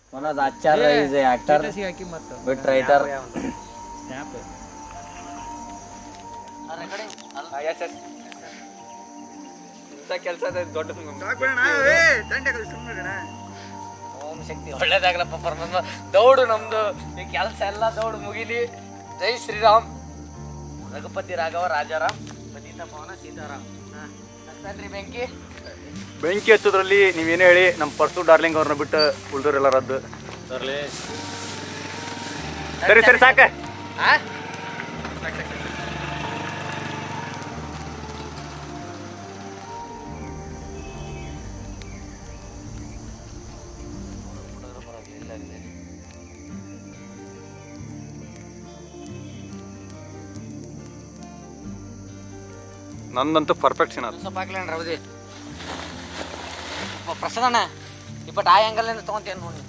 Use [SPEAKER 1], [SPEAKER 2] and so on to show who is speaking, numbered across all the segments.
[SPEAKER 1] Manoj Acharya is a actor
[SPEAKER 2] ಹಾಕಿ ಮತ್ತು
[SPEAKER 1] ಬಿಟ್ ರೈಟರ್
[SPEAKER 2] ಸ್ನ್ಯಾಪ್
[SPEAKER 3] ಕೆಲಸ ದೊಡ್ಡ
[SPEAKER 1] ಓಂ ಶಕ್ತಿ ಒಳ್ಳೇದಾಗಲಪ್ಪ ಪರಮಾತ್ಮ ದೌಡು ನಮ್ದು ಈ ಕೆಲಸ ಎಲ್ಲ ದೌಡು ಮುಗಿಲಿ ಜೈ ಶ್ರೀರಾಮ್ ರಘುಪತಿ ರಾಘವ ರಾಜಾರಾಮ್ ಪತಿತ ಪವನ ಸೀತಾರಾಮ್ ಹಚ್ತಾನ್ರಿ ಬೆಂಕಿ
[SPEAKER 4] ಬೆಂಕಿ ಹಚ್ಚೋದ್ರಲ್ಲಿ ನೀವೇನು ಹೇಳಿ ನಮ್ಮ ಪರ್ಸು ಡಾರ್ಲಿಂಗ್ ಅವ್ರನ್ನ ಬಿಟ್ಟು ಉಳ್ದೋರೆಲ್ಲ ರದ್ದು ಸರಿ ಸರಿ ಸಾಕ
[SPEAKER 1] ಆ?
[SPEAKER 4] ನಂದಂತೂ ಪರ್ಫೆಕ್ಟ್ ಸೀನ್ ಅದು
[SPEAKER 1] ಸ್ವಲ್ಪ ಹಾಕ್ಲೇನ್ರಿ ಅವಧಿ ಪ್ರಸನ್ನ ಇಪ್ಪತ್ತು ಆ ಆ್ಯಂಗಲ್ನಿಂದ ತೊಗೊಂತೇನು ನೋಡಿ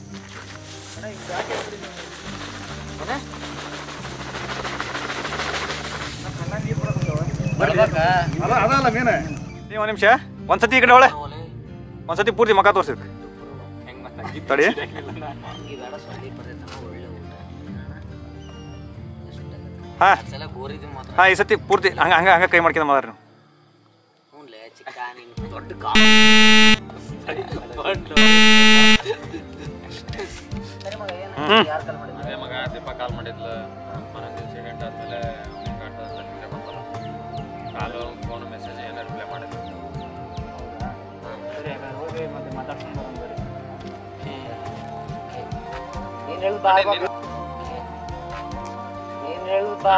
[SPEAKER 1] ಬರ್ಬೇಕಾ
[SPEAKER 4] ಅದಲ್ಲ ಮೇನ ನೀ ಒಂದು ನಿಮಿಷ ಒಂದ್ಸತಿ ಈ ಕಡೆ ಒಳ್ಳೆ ಒಂದ್ಸತಿ ಪೂರ್ತಿ ಮಕ ತೋರ್ಸಿದ್ ತಡಿ
[SPEAKER 1] ಈ ಬೇಡ ಸೊಳ್ಳಿ ಬರ್ತೈತಮ್ಮ ಒಳ್ಳೆ ಊಟ
[SPEAKER 4] ಹಾ
[SPEAKER 1] ಸಲ ಗೋರಿದ್ದು ಮಾತ್ರ
[SPEAKER 4] ಹಾ ಈ ಸತಿ ಪೂರ್ತಿ ಹಂಗ ಹಂಗ ಹಂಗ ಕೈ ಮಾಡ್ಕೊಂಡ್ ಮಾತಾಡ್ರಿ ನೀವು
[SPEAKER 1] ಹ್ಞೂನ್ಲೇ ಚಿಕ್ಕ ನಿನ್ ದೊಡ್ಡ ಕಾ ಸರಿ ಮಗ ಏನು ಯಾರು ಕಾಲ್ ಮಾಡಿದ್ರು
[SPEAKER 3] ಅದೇ ಮಗ ದೀಪ ಕಾಲ್ ಮಾಡಿದ್ಲು ಮನೊಂದು ಇನ್ಸಿಡೆಂಟ್ ಆದ್ಮೇಲೆ ಕಾಲು ಫೋನ್ ಮೆಸೇಜ್ ಏನೋ ರಿಪ್ಲೈ ಮಾಡಿದ್ಲು
[SPEAKER 2] ಹೋಗಿ ಮತ್ತೆ ಮಾತಾಡ್ಕೊಂಡು ಬರೋಣ ಬರ್ರಿ
[SPEAKER 1] ನೀನ್ ಹೇಳು ಬಾ ಬಾ. ನೀನ್ ಹೇಳು ಬಾ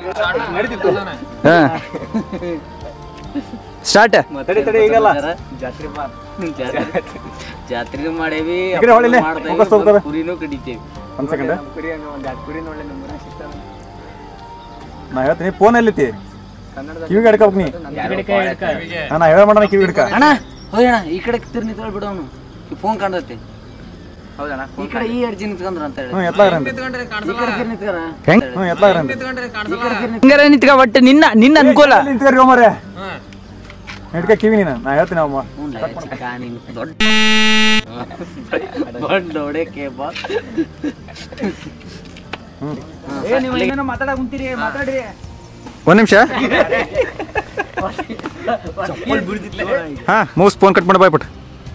[SPEAKER 1] ಬಾ.
[SPEAKER 4] ಸ್ಟಾರ್ಟ್ ತಡಿ ತಡಿ ಈಗಲ್ಲ
[SPEAKER 2] ಜಾತ್ರೆ ಬಾ
[SPEAKER 1] ಜಾತ್ರೆ ಮಾಡೇವಿ
[SPEAKER 4] ಈ ಕಡೆ ಹೊಳಿಲೆ,
[SPEAKER 1] ಮಾಡ್ತೇವಿ,
[SPEAKER 4] ಮುಖ ಸ್ವಲ್ಪ
[SPEAKER 1] ಮತ್ತೆ ಕುರಿನೂ ಕಡಿತೇವಿ
[SPEAKER 4] ಒಂದ್ ಸೆಕೆಂಡ್
[SPEAKER 2] ನಮ್ಮ ಕುರಿ ಹಂಗ ಒಂದು ಎರಡು ಕುರಿ ನೋಡ್ಲಿ ನಮ್ಮ ಮನೆ ಸಿಗ್ತಾವ
[SPEAKER 4] ನಾ ಹೇಳ್ತೀನಿ ಫೋನ್ ಎಲ್ಲಿತಿ
[SPEAKER 2] ಕನ್ನಡದ
[SPEAKER 4] ಕಿವಿಗೆ ಹಿಡ್ಕೋಬೇಕು ನೀ ಹಾ, ನಾ ಹೇಳ ಮಾಡೋಣ ಕಿವಿ ಹಿಡ್ಕ
[SPEAKER 1] ಅಣ್ಣ ಹೋಯಣ್ಣ ಈ ಕಡೆ ತಿರ್ ನಿಂತ್ಕೊಳ್ ಬಿಡು ಅವನು ಫೋನ್ ಕಾಣ್ತೈತಿ
[SPEAKER 2] ಹೌದಣ್ಣ
[SPEAKER 1] ಈ ಕಡೆ ಈ ಅರ್ಜಿ ನಿಂತ್ಕೊಂಡ್ರ ಅಂತ ಹೇಳಿ
[SPEAKER 4] ಹ್ಞೂ ಎತ್ಲಾಗ್ರಂತ
[SPEAKER 1] ಈ ಕಡೆ ತಿರ್ ನಿಂತ್ಕರ
[SPEAKER 4] ಹೆಂಗ್ ಹ್ಞೂ ಎತ್ಲಾಗ್ರಂತ
[SPEAKER 2] ಹಿಂಗಾರ ನಿಂತ್ಕ ಒಟ್ಟು ನಿನ್ನ ನಿನ್ನ ಅನುಕೂಲ
[SPEAKER 4] ನಿಂತ್ಕರಿ ಮರೆ ಹಿಡ್ಕ ಕಿವಿ ನೀನು ನಾ ಹೇಳ್ತೀನಿ ಅಮ್ಮ
[SPEAKER 1] ಹ್ಞೂ ಚಿಕ್ಕ ನೀನು ದೊಡ್ಡ ದೊಡ್ಡ ಹೊಡೆಕೆ ಬಾ
[SPEAKER 2] ಏ ನೀವು ಏನೇನೋ ಮಾತಾಡಕ್ ಕುಂತೀರಿ ಮಾತಾಡ್ರಿ
[SPEAKER 4] ಒಂದ್ ನಿಮಿಷ ಹಾ ಮೂಸ್ ಫೋನ್ ಕಟ್ ಮಾಡಿ ಬಾಯ್ಬಿಟ್ಟು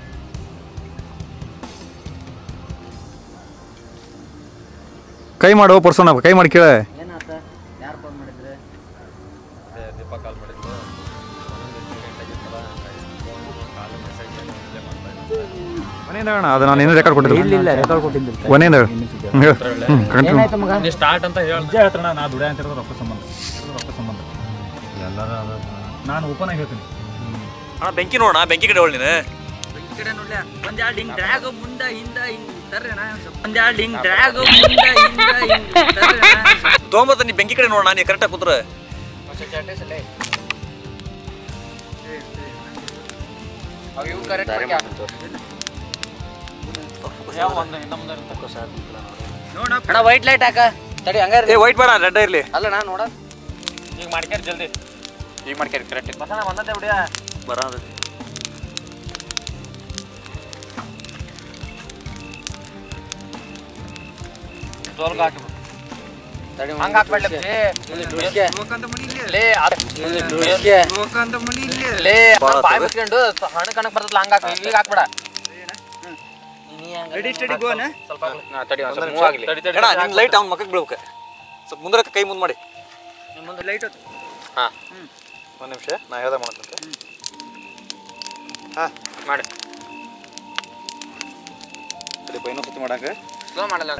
[SPEAKER 4] ಕೈ ಮಾಡು ಪರ್ಸೋನ ಕೈ ಮಾಡಿ ಕೇಳ
[SPEAKER 1] ಏನಾತ ಯಾರು ಫೋನ್ ಮಾಡಿದ್ರೆ
[SPEAKER 3] ಅದೇ ದೀಪ ಕಾಲ್ ಮಾಡಿದ್ಲು ಮನೊಂದು ಇನ್ಸಿಡೆಂಟ್ ಆಗಿತ್ತಲ್ಲ ಫೋನ್ ಕಾಲು ಮೆಸೇಜ್ ಏನೋ ರಿಪ್ಲೈ ಮಾಡ್ತಾ ಇದ್ಲು
[SPEAKER 4] ಮನೆಯಿಂದ ಹೇಳೋಣ ಅದು ನಾನು ಇನ್ನೂ ರೆಕಾರ್ಡ್ ಕೊಟ್ಟಿದ್ದೆ
[SPEAKER 2] ಇಲ್ಲ ರೆಕಾರ್ಡ್ ಕೊಟ್ಟಿದ್ದು
[SPEAKER 4] ಮನೆಯಿಂದ ಹೇಳು ಹ್ಞೂ ಕಂಟಿನ್ಯೂ
[SPEAKER 1] ಏನಾಯ್ತು ಮಗ
[SPEAKER 3] ನೀ ಸ್ಟಾರ್ಟ್ ಅಂತ ಹೇಳ
[SPEAKER 4] ನಿಜ ಹೇಳ್ತಾನ ನಾ ದುಡಿಯ ಅಂತ ಇರೋದು ರೊಕ್ಕ ಸಂಬಂಧ ಇರೋದು ರೊಕ್ಕ ಸಂಬಂಧ ಎಲ್ಲರೂ ನಾನು ಓಪನ್ ಆಗಿ ಹೇಳ್ತೀನಿ ಅಣ್ಣ ಬೆಂಕಿ ನೋಡೋಣ ಬೆಂಕಿ ಕಡೆ ಒಳ್ಳೆ ನೀನು
[SPEAKER 2] ಈ ಕಡೆ ನೋಡ್ಲ ಒಂದ್ ಎರಡು ಹಿಂಗ್ ಡ್ರ್ಯಾಗ್ ಮುಂದ ಹಿಂದ ಹಿಂಗ್ ತರ್ರಿ ಅಣ್ಣ ಒಂದ್ ಎರಡು ಹಿಂಗ್ ಡ್ರ್ಯಾಗ್ ಮುಂದ ಹಿಂದ ಹಿಂಗ್ ತರ್ರಿ ಅಣ್ಣ
[SPEAKER 4] ತೊಗೊಂಬತ್ತ ನೀ ಬೆಂಕಿ ಕಡೆ ನೋಡೋಣ ನೀ ಕರೆಕ್ಟಾಗಿ ಕೂತ್ರೆ
[SPEAKER 1] ಅಣ್ಣ ವೈಟ್ ಲೈಟ್ ಹಾಕ ತಡಿ ಹಂಗಾರ
[SPEAKER 4] ಏ ವೈಟ್ ಬೇಡ ರೆಡ್ ಇರಲಿ
[SPEAKER 1] ಅಲ್ಲ ನಾ ನೋಡ
[SPEAKER 4] ಈಗ ಮಾಡ್ಕ್ಯಾರ ಜಲ್ದಿ ಈಗ ಮಾಡ್ಕ್ಯಾರ ಕರೆಕ್ಟ್
[SPEAKER 1] ಬಸಣ ಬಂದತ್ತೆ ಬಿಡಿಯ
[SPEAKER 4] ಬರೋದು
[SPEAKER 1] ಟೋಲ್ ಘಾಟ್ ತಡಿ ಹಂಗ ಹಾಕ್ಬೇಡ್ಲಿ ಲೇ ಅದ್- ಡುಸ್ಗೆ. ಲೇ
[SPEAKER 4] ಬಾಳ
[SPEAKER 1] ಬಾಯ್
[SPEAKER 4] ಆತದ.
[SPEAKER 1] ಮುಚ್ಕೊಂಡು ಹಣ ಕಣಕ್ ಬರ್ತಲ್ಲ ಹಂಗ ಹಾಕ್ ಈಗ ಹಾಕ್ಬೇಡ
[SPEAKER 2] ರೆಡಿ ಸ್ಟಡಿ ಗೋನ
[SPEAKER 1] ಸ್ವಲ್ಪ ತಡಿ ಒಂದ್ ಸ್ವಲ್ಪ move ಆಗ್ಲಿ
[SPEAKER 4] ಅಣ್ಣ ನಿನ್ ಲೈಟ್ ಅವ್ನ ಮಕ್ಕಕ್ಕೆ ಬೀಳ್ಬೇಕು ಸ್ವಲ್ಪ ಮುಂದೆ ಕೈ ಮುಂದೆ ಮಾಡಿ
[SPEAKER 2] ನಿಮ್ಮ ಮುಂದೆ ಲೈಟ್
[SPEAKER 1] ಹಾ
[SPEAKER 4] ಒಂದು ನಿಮಿಷ ನಾ ಹೇಳ್ದೆ ಮಾಡಕ್ಕಂತ
[SPEAKER 1] ಮಾಡಿ
[SPEAKER 4] ಸರಿ ಇನ್ನೊಂದು ಸತಿ ಮಾಡಕ್ಕೆ
[SPEAKER 1] ಸ್ಲೋ ಮಾಡಲ್ಲ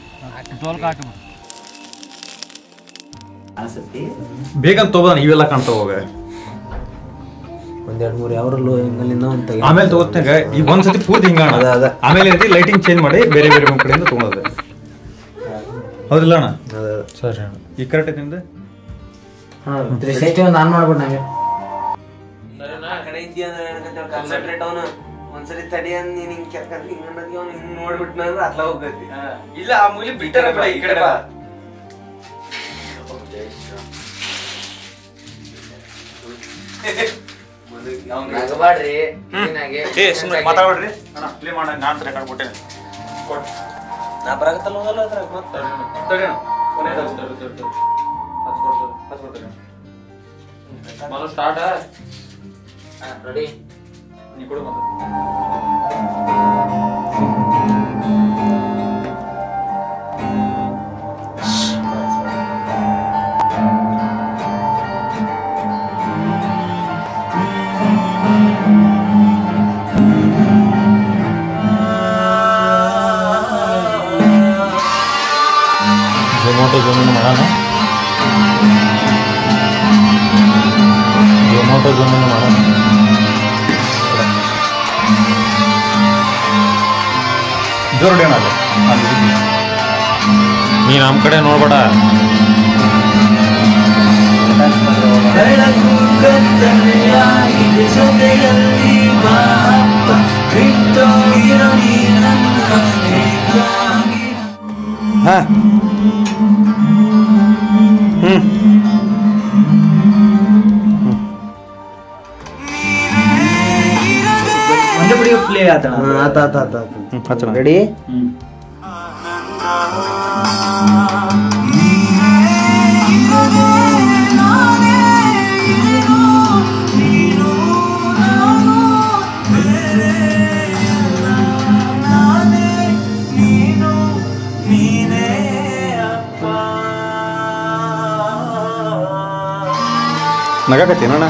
[SPEAKER 4] ಬೇಗ ತಗೋದ ಇವೆಲ್ಲ ಕಾಣ್ತಾವ ಹೋಗ
[SPEAKER 5] ಒಂದೆರಡು ಮೂರು ಯಾವ್ರಲ್ಲೂ ಹಿಂಗಲ್ಲಿಂದ ಒಂದು ತೆಗಿ
[SPEAKER 4] ಆಮೇಲೆ ತಗೋತಾಗ ಈಗ ಒಂದ್ಸತಿ ಪೂರ್ತಿ ಹಿಂಗ
[SPEAKER 5] ಅದ, ಅದ.
[SPEAKER 4] ಆಮೇಲೆ ಏನೈತಿ ಲೈಟಿಂಗ್ ಚೇಂಜ್ ಮಾಡಿ ಬೇರೆ ಬೇರೆ ಒಂದ್ ಕಡೆಯಿಂದ ತಗೊಳೋದು ಹೌದಿಲ್ಲ ಅಣ್ಣ ಸರಿ ಅಣ್ಣ ಈಗ ಕರೆಕ್ಟ್ ಐತಿ ನಿಮ್ದು
[SPEAKER 5] ಹಾಂ ತ್ರೀ ಸಿಕ್ಸ್ಟಿ ಒಂದು ಆನ್ ಮಾಡ್ಬಿಟ್ಟು ನಂಗೆ
[SPEAKER 6] ಕಾನ್ಸಂಟ್ರೇಟ್ ಅವನು ಒಂದ್ಸರಿ ತಡಿ ಅಂದ್ ನೀನ್ ಹಿಂಗ್ ಕೆರ್ಕಂದ್ ಹಿಂಗ್ ಅನ್ನೋದ್ಗೆ ಅವ್ನು ಹಿಂಗ್ ನೋಡ್ಬಿಟ್ನಂದ್ರ ಅತ್ಲ ಹೋಗ್ತೈತಿ ಇಲ್ಲ ಆ ಮೂಲಿ ಬಿಟ್ಟಾರ ಬಿಡ ಈ ಕಡೆ ಬಾ
[SPEAKER 1] ನಗಬಾಡ್ರಿ ಕ್ಲೀನಾಗಿ
[SPEAKER 4] ಏ ಸುಮ್ಮನೆ ಮಾತಾಡ್ಬೇಡ್ರಿ ಅಣ್ಣ ಪ್ಲೇ ಮಾಡ ನಾನು ರೆಕಾರ್ಡ್ ಕೊಟ್ಟೆ ಕೊಟ್ಟು
[SPEAKER 6] ನಾ ಬರಾಕತ್ತಲ್ಲ ಹೋಗಲ್ಲ ಅದ್ರಾಗ ಮತ್ತೆ
[SPEAKER 3] ತಡಿಯೋಣ ಕೊನೆಯದಾಗಿ ತಡಿ ತಡಿ ತಡಿ ಹಚ್ಕೊಡ್ತಾರೆ ಹಚ್ಕೊಡ್ತಾರೆ ಮೊದಲು ಸ್ಟಾರ್ಟ್
[SPEAKER 1] ರೆಡಿ
[SPEAKER 3] ನೀ ಕೊಡು ಮತ್ತೆ
[SPEAKER 4] ಝೊಮ್ಯಾಟೊ ಜೊಮಿನ್ ಮಾಡೋಣ ಝೊಮ್ಯಾಟೊ ಜೊಮಿನ್ ಮಾಡೋಣ ಜೋರ್ ಹೊಡಿಯೋಣ ಅಲ್ಲಿ ಅಲ್ಲಿ ನೀ ನಮ್ಮ ಕಡೆ ನೋಡ್ಬೇಡ ಹಾ
[SPEAKER 5] ಒಂದೇ ಬಿಡಿ ಪ್ಲೇ ಆತಣ
[SPEAKER 6] ಆತ ಆತ ಆತ
[SPEAKER 4] ಹಚ್ಚಣ
[SPEAKER 6] ರೆಡಿ
[SPEAKER 4] ನಗಾಕತ್ತೀನಣ್ಣ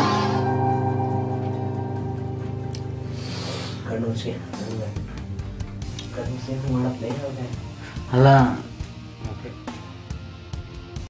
[SPEAKER 5] ಅಲ್ಲ